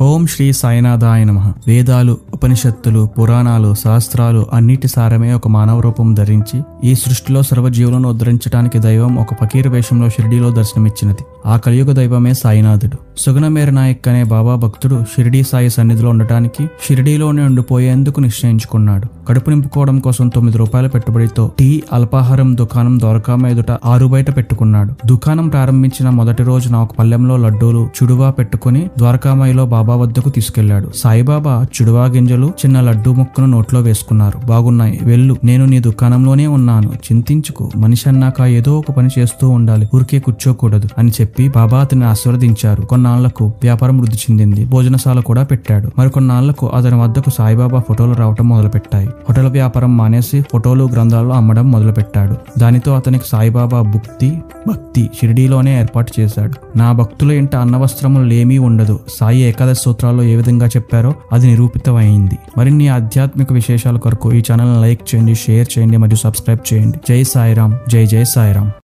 ఓం శ్రీ సాయినాథాయ నమ వేదాలు ఉపనిషత్తులు పురాణాలు శాస్త్రాలు అన్నిటి సారమే ఒక మానవ రూపం ధరించి ఈ సృష్టిలో సర్వజీవులను ఉద్ధరించడానికి దైవం ఒక ఫకీర్ వేషంలో షిరిడీలో దర్శనమిచ్చినది ఆ కలియుగ దైవమే సాయినాథుడు సుగుణమేర నాయక్ అనే బాబా భక్తుడు షిరిడీ సాయి సన్నిధిలో ఉండటానికి షిరిడీలోనే ఉండిపోయేందుకు నిశ్చయించుకున్నాడు కడుపు నింపుకోవడం కోసం తొమ్మిది రూపాయల పెట్టుబడితో టీ అల్పాహారం దుకాణం దొరకామ ఎదుట ఆరు బయట పెట్టుకున్నాడు దుకాణం ప్రారంభించిన మొదటి రోజున ఒక పల్లెంలో లడ్డూలు చుడువా పెట్టుకుని ద్వారకామాయిలో బాబా వద్దకు తీసుకెళ్లాడు సాయిబాబా చుడువా గింజలు చిన్న లడ్డూ ముక్కను నోట్లో వేసుకున్నారు బాగున్నాయి వెళ్ళు నేను నీ దుకాణంలోనే ఉన్నాను చింతించుకు మనిషి అన్నాక ఏదో ఒక పని చేస్తూ ఉండాలి ఊరికే కూర్చోకూడదు అని చెప్పి బాబా అతన్ని ఆశీర్వదించారు కొన్నాళ్లకు వ్యాపారం వృద్ధి చెందింది భోజనశాల కూడా పెట్టాడు మరికొన్నాళ్లకు అతని వద్దకు సాయిబాబా ఫోటోలు రావటం మొదలుపెట్టాయి హోటల్ వ్యాపారం మానేసి ఫోటోలు గ్రంథాలు అమ్మడం మొదలుపెట్టాడు దానితో అతనికి సాయిబాబా భుక్తి భక్తి షిరిడీలోనే ఏర్పాటు చేశాడు నా భక్తుల ఇంట అన్నవస్త్రములు లేమీ ఉండదు సాయి ఏకాదశి సూత్రాల్లో ఏ విధంగా చెప్పారో అది నిరూపితమైంది మరిన్ని ఆధ్యాత్మిక విశేషాల కొరకు ఈ ఛానల్ లైక్ చేయండి షేర్ చేయండి మరియు సబ్స్క్రైబ్ చేయండి జై సాయిరాం జై జై సాయిరాం